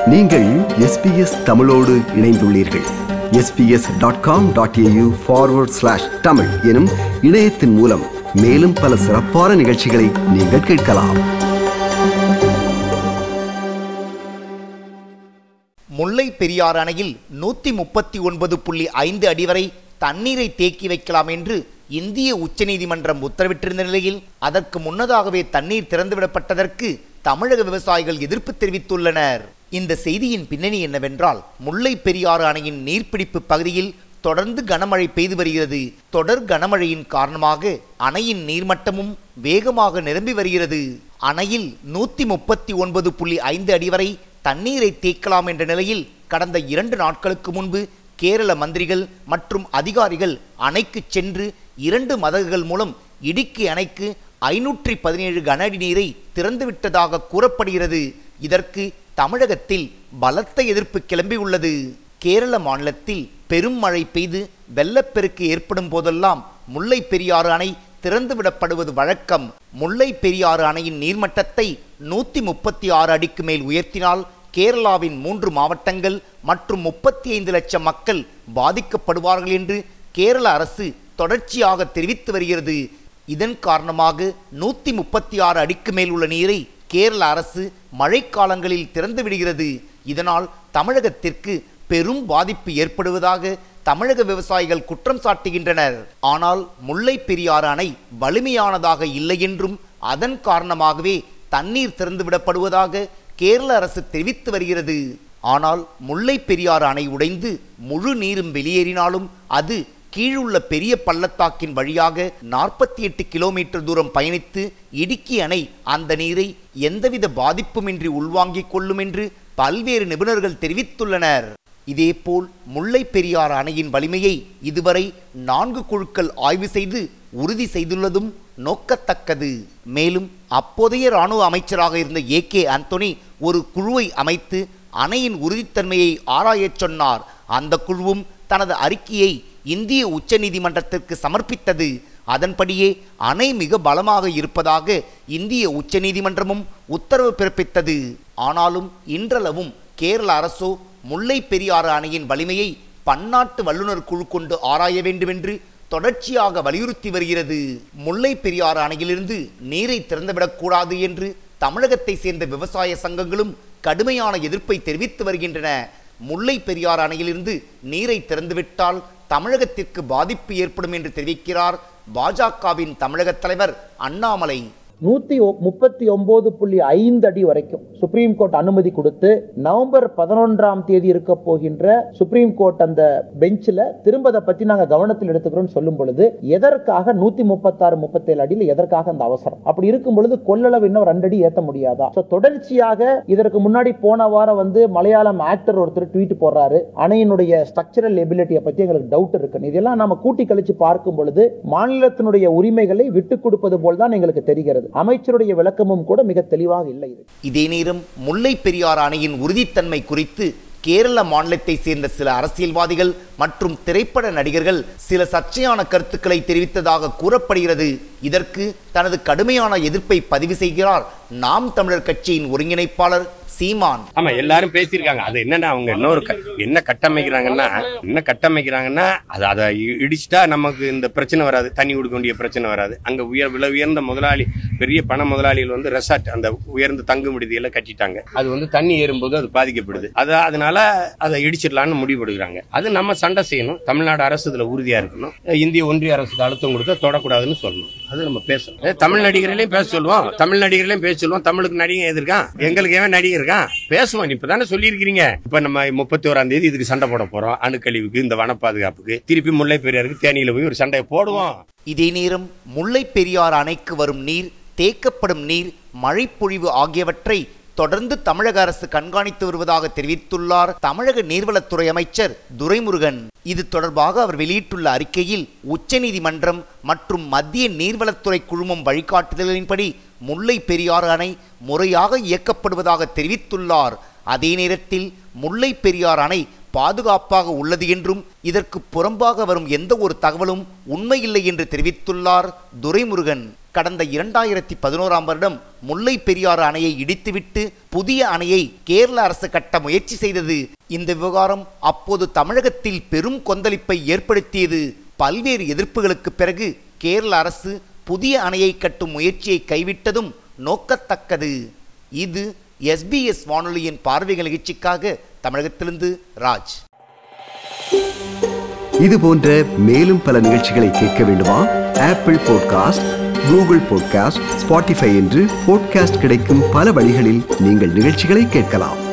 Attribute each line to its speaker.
Speaker 1: நீங்கள் எஸ்பிஎஸ் தமிழோடு இணைந்துள்ளீர்கள் SBS dot com dot AU forward slash தமிழ் எனும் இணையத்தின் மூலம் மேலும் பல சிறப்பான நிகழ்ச்சிகளை நீங்கள் கேட்கலாம்
Speaker 2: முல்லை பெரியாறு அணையில் நூற்றி முப்பத்தி ஒன்பது புள்ளி ஐந்து அடி வரை தண்ணீரை தேக்கி வைக்கலாம் என்று இந்திய உச்சநீதிமன்றம் உத்தரவிட்டிருந்த நிலையில் அதற்கு முன்னதாகவே தண்ணீர் திறந்துவிடப்பட்டதற்கு தமிழக விவசாயிகள் எதிர்ப்பு தெரிவித்துள்ளனர் இந்த செய்தியின் பின்னணி என்னவென்றால் முல்லை பெரியாறு அணையின் நீர்பிடிப்பு பகுதியில் தொடர்ந்து கனமழை பெய்து வருகிறது தொடர் கனமழையின் காரணமாக அணையின் நீர்மட்டமும் வேகமாக நிரம்பி வருகிறது அணையில் நூற்றி முப்பத்தி ஒன்பது புள்ளி ஐந்து அடி வரை தண்ணீரை தேக்கலாம் என்ற நிலையில் கடந்த இரண்டு நாட்களுக்கு முன்பு கேரள மந்திரிகள் மற்றும் அதிகாரிகள் அணைக்கு சென்று இரண்டு மதகுகள் மூலம் இடுக்கி அணைக்கு ஐநூற்றி பதினேழு கன அடி நீரை திறந்துவிட்டதாக கூறப்படுகிறது இதற்கு தமிழகத்தில் பலத்த எதிர்ப்பு கிளம்பியுள்ளது கேரள மாநிலத்தில் பெரும் மழை பெய்து வெள்ளப்பெருக்கு ஏற்படும் போதெல்லாம் முல்லை பெரியாறு அணை திறந்துவிடப்படுவது வழக்கம் முல்லை பெரியாறு அணையின் நீர்மட்டத்தை நூற்றி முப்பத்தி ஆறு அடிக்கு மேல் உயர்த்தினால் கேரளாவின் மூன்று மாவட்டங்கள் மற்றும் முப்பத்தி ஐந்து லட்சம் மக்கள் பாதிக்கப்படுவார்கள் என்று கேரள அரசு தொடர்ச்சியாக தெரிவித்து வருகிறது இதன் காரணமாக நூற்றி முப்பத்தி ஆறு அடிக்கு மேல் உள்ள நீரை கேரள அரசு மழைக்காலங்களில் திறந்து விடுகிறது இதனால் தமிழகத்திற்கு பெரும் பாதிப்பு ஏற்படுவதாக தமிழக விவசாயிகள் குற்றம் சாட்டுகின்றனர் ஆனால் முல்லை பெரியாறு அணை வலிமையானதாக இல்லை என்றும் அதன் காரணமாகவே தண்ணீர் திறந்துவிடப்படுவதாக கேரள அரசு தெரிவித்து வருகிறது ஆனால் முல்லை பெரியாறு அணை உடைந்து முழு நீரும் வெளியேறினாலும் அது கீழுள்ள பெரிய பள்ளத்தாக்கின் வழியாக நாற்பத்தி எட்டு கிலோமீட்டர் தூரம் பயணித்து இடுக்கி அணை அந்த நீரை எந்தவித பாதிப்புமின்றி உள்வாங்கிக் கொள்ளும் என்று பல்வேறு நிபுணர்கள் தெரிவித்துள்ளனர் இதேபோல் முல்லை பெரியாறு அணையின் வலிமையை இதுவரை நான்கு குழுக்கள் ஆய்வு செய்து உறுதி செய்துள்ளதும் நோக்கத்தக்கது மேலும் அப்போதைய இராணுவ அமைச்சராக இருந்த ஏ கே ஆந்தோனி ஒரு குழுவை அமைத்து அணையின் உறுதித்தன்மையை ஆராயச் சொன்னார் அந்த குழுவும் தனது அறிக்கையை இந்திய உச்சநீதிமன்றத்திற்கு சமர்ப்பித்தது அதன்படியே அணை மிக பலமாக இருப்பதாக இந்திய உச்சநீதிமன்றமும் உத்தரவு பிறப்பித்தது ஆனாலும் இன்றளவும் கேரள அரசோ முல்லை பெரியாறு அணையின் வலிமையை பன்னாட்டு வல்லுநர் குழு கொண்டு ஆராய வேண்டுமென்று தொடர்ச்சியாக வலியுறுத்தி வருகிறது முல்லை பெரியாறு அணையிலிருந்து நீரை திறந்துவிடக்கூடாது என்று தமிழகத்தை சேர்ந்த விவசாய சங்கங்களும் கடுமையான எதிர்ப்பை தெரிவித்து வருகின்றன முல்லை பெரியாறு அணையிலிருந்து நீரை திறந்துவிட்டால் தமிழகத்திற்கு பாதிப்பு ஏற்படும் என்று தெரிவிக்கிறார் பாஜகவின் தமிழக தலைவர் அண்ணாமலை
Speaker 3: நூத்தி ஒ- முப்பத்தி ஒன்பது புள்ளி ஐந்து அடி வரைக்கும் சுப்ரீம் கோர்ட் அனுமதி கொடுத்து நவம்பர் பதினொன்றாம் தேதி இருக்க போகின்ற சுப்ரீம் கோர்ட் அந்த பெஞ்சில் திரும்ப அதை பத்தி நாங்க கவனத்தில் எடுத்துக்கிறோம் சொல்லும் பொழுது எதற்காக நூத்தி முப்பத்தாறு முப்பத்தேழு அடியில் எதற்காக அந்த அவசரம் அப்படி இருக்கும் பொழுது கொள்ளளவு இன்னும் ரெண்டு அடி ஏத்த முடியாதா So, தொடர்ச்சியாக இதற்கு முன்னாடி போன வாரம் வந்து மலையாளம் ஆக்டர் ஒருத்தர் ட்வீட் போடுறாரு அணையினுடைய ஸ்ட்ரக்சரல் எபிலிட்டியை பத்தி எங்களுக்கு டவுட் இருக்கு இதெல்லாம் நம்ம கூட்டி கழிச்சு பார்க்கும் பொழுது மாநிலத்தினுடைய உரிமைகளை விட்டுக் கொடுப்பது போல் தான் எங்களுக்கு தெரிகிறது அமைச்சருடைய விளக்கமும் கூட மிக தெளிவாக இல்லை இது
Speaker 2: இதே நேரம் முல்லை பெரியாறு அணையின் உறுதித்தன்மை குறித்து கேரள மாநிலத்தை சேர்ந்த சில அரசியல்வாதிகள் மற்றும் திரைப்பட நடிகர்கள் சில சர்ச்சையான கருத்துக்களை தெரிவித்ததாக கூறப்படுகிறது இதற்கு தனது கடுமையான எதிர்ப்பை பதிவு செய்கிறார் நாம் தமிழர் கட்சியின் ஒருங்கிணைப்பாளர் சீமான்
Speaker 4: ஆமா எல்லாரும் பேசியிருக்காங்க அது என்னன்னா அவங்க இன்னொரு க- என்ன கட்டமைக்கிறாங்கன்னா என்ன கட்டமைக்கிறாங்கன்னா அது அதை இ- இடிச்சிட்டா நமக்கு இந்த பிரச்சனை வராது தண்ணி கொடுக்க வேண்டிய பிரச்சனை வராது அங்க உயர் விலை உயர்ந்த முதலாளி பெரிய பண முதலாளிகள் வந்து ரெசார்ட் அந்த உயர்ந்த தங்கும் விடுதியெல்லாம் கட்டிட்டாங்க அது வந்து தண்ணி ஏறும்போது அது பாதிக்கப்படுது அது அதனால அதை இடிச்சிடலாம்னு முடிவெடுக்கிறாங்க அது நம்ம சண்டை செய்யணும் தமிழ்நாடு அரசு இதுல உறுதியா இருக்கணும் இந்திய ஒன்றிய அரசுக்கு அழுத்தம் கொடுத்தா தொடக்கூடாதுன்னு சொல்லணும் அது நம்ம பேசணும் ஏ, தமிழ் நடிகர்களையும் பேச சொல்லுவோம் தமிழ் நடிகர்களையும் பேச சொல்லுவோம் தமிழுக்கு நடிகை எதிர்க்கான் எங்களுக்கு ஏன் நடிகர் இருக்கான் பேசுவோம் இப்பதானே சொல்லியிருக்கிறீங்க இப்ப நம்ம முப்பத்தி ஓராம் தேதி இதுக்கு சண்டை போட போறோம் அணுக்கழிவுக்கு இந்த வன பாதுகாப்புக்கு திருப்பி முல்லை பெரியாருக்கு தேனியில போய் ஒரு சண்டையை போடுவோம்
Speaker 2: இதே நேரம் முல்லை பெரியாறு அணைக்கு வரும் நீர் தேக்கப்படும் நீர் மழைப்பொழிவு ஆகியவற்றை தொடர்ந்து தமிழக அரசு கண்காணித்து வருவதாக தெரிவித்துள்ளார் தமிழக நீர்வளத்துறை அமைச்சர் துரைமுருகன் இது தொடர்பாக அவர் வெளியிட்டுள்ள அறிக்கையில் உச்சநீதிமன்றம் மற்றும் மத்திய நீர்வளத்துறை குழுமம் வழிகாட்டுதலின்படி முல்லை பெரியாறு அணை முறையாக இயக்கப்படுவதாக தெரிவித்துள்ளார் அதே நேரத்தில் முல்லை பெரியாறு அணை பாதுகாப்பாக உள்ளது என்றும் இதற்கு புறம்பாக வரும் எந்த ஒரு தகவலும் உண்மையில்லை என்று தெரிவித்துள்ளார் துரைமுருகன் கடந்த இரண்டாயிரத்தி பதினோராம் வருடம் முல்லை பெரியாறு அணையை இடித்துவிட்டு புதிய அணையை கேரள அரசு கட்ட முயற்சி செய்தது இந்த விவகாரம் அப்போது தமிழகத்தில் பெரும் கொந்தளிப்பை ஏற்படுத்தியது பல்வேறு எதிர்ப்புகளுக்கு பிறகு கேரள அரசு புதிய அணையை கட்டும் முயற்சியை கைவிட்டதும் நோக்கத்தக்கது இது எஸ்பிஎஸ் வானொலியின் பார்வைகள் நிகழ்ச்சிக்காக தமிழகத்திலிருந்து ராஜ்
Speaker 1: இது போன்ற மேலும் பல நிகழ்ச்சிகளை கேட்க வேண்டுமா Apple podcast Google podcast Spotify என்று பாட்காஸ்ட் கிடைக்கும் பல வழிகளில் நீங்கள் நிகழ்ச்சிகளை கேட்கலாம்